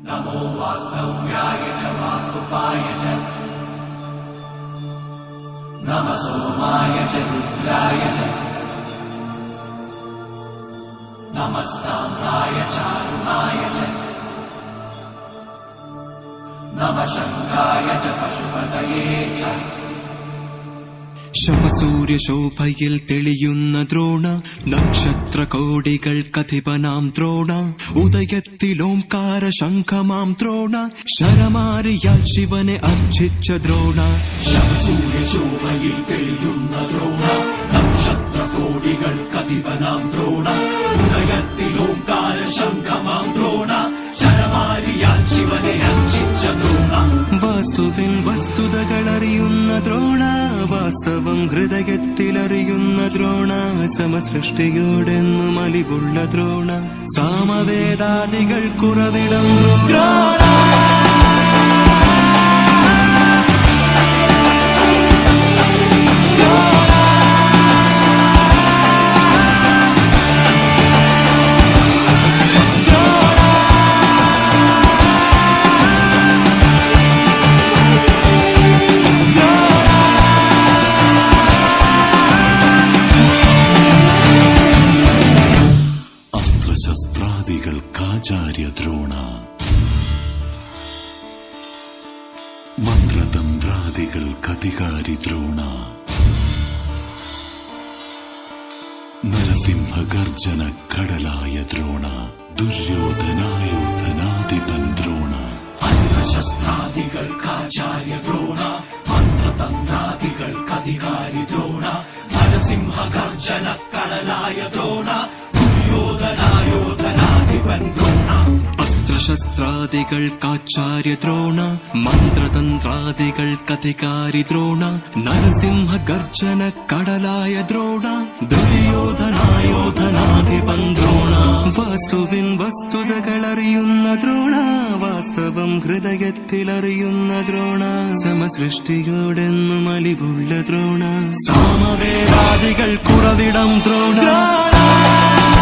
नमो वास्तव्याय च वास्तुपाय च नमः सोमाय च रुद्राय च नमस्ताम्राय चारुणाय च नमः शङ्काय च पशुपतये च ശവസൂര്യശോഭയിൽ തെളിയുന്ന ദ്രോണ നക്ഷത്ര കോടികൾ കഥിപനാം ദ്രോണ ഉദയത്തിലോംകാര ശംഖമാം ദ്രോണ ശരമാരിയാൽ ശിവനെ അർച്ചിച്ച ദ്രോണ ശവസൂര്യശോഭയിൽ തെളിയുന്ന ദ്രോണ നക്ഷത്ര കോടികൾ കതിപനാം ദ്രോണ ഉദയത്തിലോംകാര ശംഖമാം ദ്രോണ ശരമാരിയാൽ ശിവനെ അർച്ചിച്ച ദ്രോണ വാസ്തുവിൻ വസ്തുതകൾ അറിയുന്ന ദ്രോണ വാസ്തവം ഹൃദയത്തിലറിയുന്ന ദ്രോണ സമസൃഷ്ടിയോടെന്നും അലിവുള്ള ദ്രോണ സാമവേദാദികൾ കുറവിടം ദ്രോണ അസ്ത്രശസ്ത്രാദികൾക്കാചാര്യ ദ്രോണ മന്ത്രതന്ത്രാദികൾക്കധികാരി ദ്രോണ നരസിംഹഗർജന കടലായ ദ്രോണ ദുര്യോധനായോധനാധിപൻ ദ്രോണ അസ്ത്രശസ്ത്രാദികൾക്കാചാര്യ ദ്രോണ മന്ത്രതന്ത്രാദികൾക്കധികാരി ദ്രോണ നരസിംഹഗർജന കടലായ ദ്രോണ ദുര്യോധനായോധനാധിപൻ ദ്രോണ അസ്ത്രശസ്ത്രാദികൾക്കാചാര്യ ദ്രോണ മന്ത്രതന്ത്രാദികൾക്കധികാരി ദ്രോണ നരസിംഹ ഗർജന കടലായ ദ്രോണ ദുര്യോധനായോധനാധിപൻ ദ്രോണ വാസ്തുവിൻ വസ്തുതകൾ അറിയുന്ന ദ്രോണ വാസ്തവം ഹൃദയത്തിലറിയുന്ന ദ്രോണ സമസൃഷ്ടിയോടെന്നും അലിവുള്ള ദ്രോണ സാമവേദാദികൾ കുറവിടം ദ്രോണ